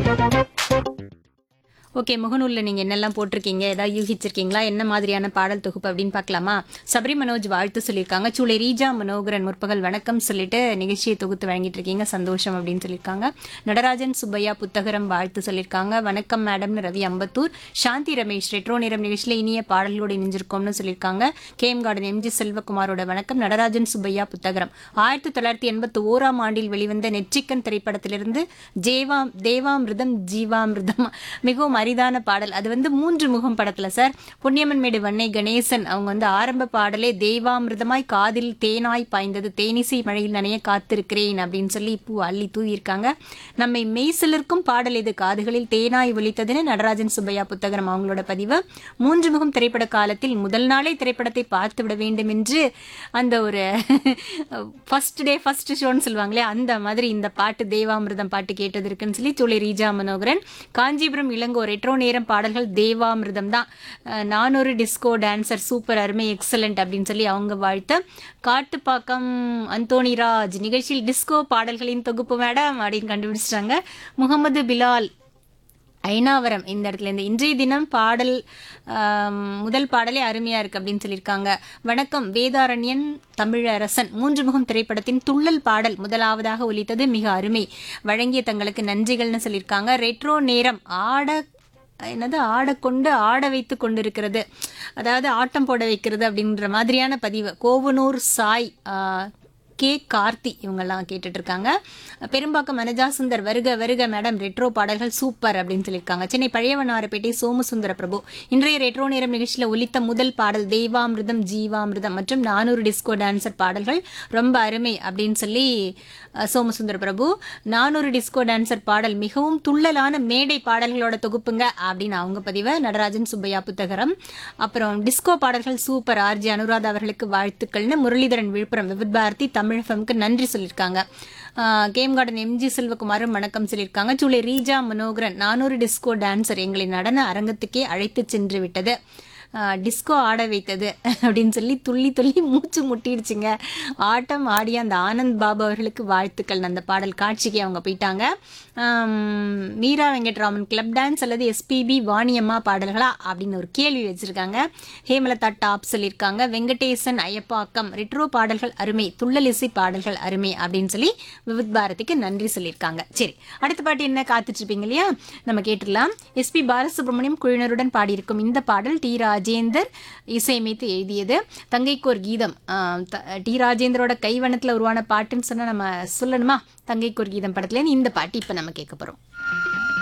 okay முகநூலில் நீங்கள் என்னெல்லாம் போட்டிருக்கீங்க ஏதாவது யூகிச்சிருக்கீங்களா என்ன மாதிரியான பாடல் தொகுப்பு அப்படின்னு பார்க்கலாமா சபரி மனோஜ் வாழ்த்து சொல்லியிருக்காங்க சூளை ரீஜா மனோகரன் முற்பகல் வணக்கம் சொல்லிட்டு நிகழ்ச்சியை தொகுத்து வழங்கிட்டு இருக்கீங்க சந்தோஷம் அப்படின்னு சொல்லியிருக்காங்க நடராஜன் சுப்பையா புத்தகரம் வாழ்த்து சொல்லியிருக்காங்க வணக்கம் மேடம்னு ரவி அம்பத்தூர் சாந்தி ரமேஷ் ரெட்ரோ நிறம் நிகழ்ச்சியில் இனிய பாடல்களோடு இணைஞ்சிருக்கோம்னு சொல்லியிருக்காங்க கேஎம் கார்டன் எம்ஜி செல்வகுமாரோட வணக்கம் நடராஜன் சுப்பையா புத்தகரம் ஆயிரத்தி தொள்ளாயிரத்தி எண்பத்தி ஓராம் ஆண்டில் வெளிவந்த நெற்றிக்கன் திரைப்படத்திலிருந்து ஜேவாம் தேவாமிர்தம் ஜீவாமிர்தம் மிகவும் அரிதான பாடல் அது வந்து மூன்று முகம் படத்துல சார் புண்ணியமன் மேடு வன்னை கணேசன் அவங்க வந்து ஆரம்ப பாடலே தேவாமிர்தமாய் காதில் தேனாய் பாய்ந்தது தேனிசை மழையில் நனைய காத்திருக்கிறேன் அப்படின்னு சொல்லி பூ அள்ளி தூவியிருக்காங்க நம்மை மெய்சிலிருக்கும் பாடல் இது காதுகளில் தேனாய் ஒலித்ததுன்னு நடராஜன் சுப்பையா புத்தகரம் அவங்களோட பதிவு மூன்று முகம் திரைப்பட காலத்தில் முதல் நாளே திரைப்படத்தை பார்த்து விட வேண்டும் என்று அந்த ஒரு ஃபர்ஸ்ட் டே ஃபர்ஸ்ட் ஷோன்னு சொல்லுவாங்களே அந்த மாதிரி இந்த பாட்டு தேவாமிர்தம் பாட்டு கேட்டது இருக்குன்னு சொல்லி துளி ரீஜா மனோகரன் காஞ்சிபுரம் இளங்கோ ரெட்ரோ நேரம் பாடல்கள் தேவாமிர்தம் தான் அஹ் நானொரு டிஸ்கோ டான்சர் சூப்பர் அருமை எக்ஸலண்ட் அப்படின்னு சொல்லி அவங்க வாழ்த்து காட்டுப்பாக்கம் அந்தோணிராஜ் நிகழ்ச்சியில் டிஸ்கோ பாடல்களின் தொகுப்பு மேடம் அப்படின்னு கண்டுபிடிச்சிட்டாங்க முகமது பிலால் ஐநாவரம் இந்த இடத்துல இந்த இன்றைய தினம் பாடல் ஆம், முதல் பாடலே அருமையா இருக்கு அப்படின்னு சொல்லியிருக்காங்க வணக்கம் வேதாரண்யன் தமிழரசன் மூன்று முகம் திரைப்படத்தின் துள்ளல் பாடல் முதலாவதாக ஒலித்தது மிக அருமை வழங்கிய தங்களுக்கு நன்றிகள்னு சொல்லியிருக்காங்க ரெட்ரோ நேரம் ஆட என்னது ஆடக்கொண்டு ஆட வைத்து கொண்டிருக்கிறது அதாவது ஆட்டம் போட வைக்கிறது அப்படின்ற மாதிரியான பதிவு கோவனூர் சாய் ஆ, கே கார்த்தி இவங்கெல்லாம் கேட்டுட்டு இருக்காங்க பெரும்பாக்கம் மனஜா சுந்தர் வருக வருக மேடம் ரெட்ரோ பாடல்கள் சூப்பர் அப்படின்னு சொல்லியிருக்காங்க சென்னை பழையவனாரப்பேட்டை சோமசுந்தர பிரபு இன்றைய ரெட்ரோ நேரம் நிகழ்ச்சியில் ஒலித்த முதல் பாடல் தெய்வாமிர்தம் ஜீவாமிர்தம் மற்றும் நானூறு டிஸ்கோ டான்சர் பாடல்கள் ரொம்ப அருமை அப்படின்னு சொல்லி அஹ், சோமசுந்தர பிரபு நானூறு டிஸ்கோ டான்சர் பாடல் மிகவும் துள்ளலான மேடை பாடல்களோட தொகுப்புங்க அப்படின்னு அவங்க பதிவு நடராஜன் சுப்பையா புத்தகரம் அப்புறம் டிஸ்கோ பாடல்கள் சூப்பர் ஆர்ஜி அனுராதா அவர்களுக்கு வாழ்த்துக்கள்னு முரளிதரன் விழுப்புரம் விவித் பாரதி தமிழ் ஃபம்க்கு நன்றி சொல்லியிருக்காங்க ஆஹ் கேம் கார்டன் எம்ஜி செல்வகுமாரும் வணக்கம் சொல்லியிருக்காங்க சூளை ரீஜா மனோகரன் நானூறு டிஸ்கோ டான்சர் எங்களை நடன அரங்கத்துக்கே அழைத்து சென்று விட்டது ஆஹ் டிஸ்கோ ஆட வைத்தது அப்படின்னு சொல்லி துள்ளி துள்ளி மூச்சு முட்டிடுச்சுங்க ஆட்டம் ஆடிய அந்த ஆனந்த் பாபு அவர்களுக்கு வாழ்த்துக்கள் அந்த பாடல் காட்சிக்கு அவங்க போயிட்டாங்க ஆம், மீரா வெங்கட்ராமன் கிளப் டான்ஸ் அல்லது எஸ்பிபி வாணியம்மா பாடல்களா அப்படின்னு ஒரு கேள்வி வச்சிருக்காங்க ஹேமலதா டாப் சொல்லியிருக்காங்க வெங்கடேசன் ஐயப்பாக்கம் ரிட்ரோ பாடல்கள் அருமை துள்ளல் இசை பாடல்கள் அருமை அப்படின்னு சொல்லி விவித் பாரதிக்கு நன்றி சொல்லியிருக்காங்க சரி அடுத்த பாட்டு என்ன காத்துட்டு இருப்பீங்க இல்லையா நம்ம கேட்டுடலாம் எஸ்பி பாலசுப்ரமணியம் குழுவினருடன் பாடியிருக்கும் இந்த பாடல் டி ராஜேந்தர் இசையமைத்து எழுதியது தங்கைக்கு ஒரு கீதம் ஆஹ் த- டி ராஜேந்தரோட கைவண்ணத்துல உருவான பாட்டுன்னு சொன்னா நம்ம சொல்லணுமா தங்கைக்கு ஒரு கீதம் படத்துல இருந்து இந்த பாட்டு இப்ப நம்ம கேட்க போறோம்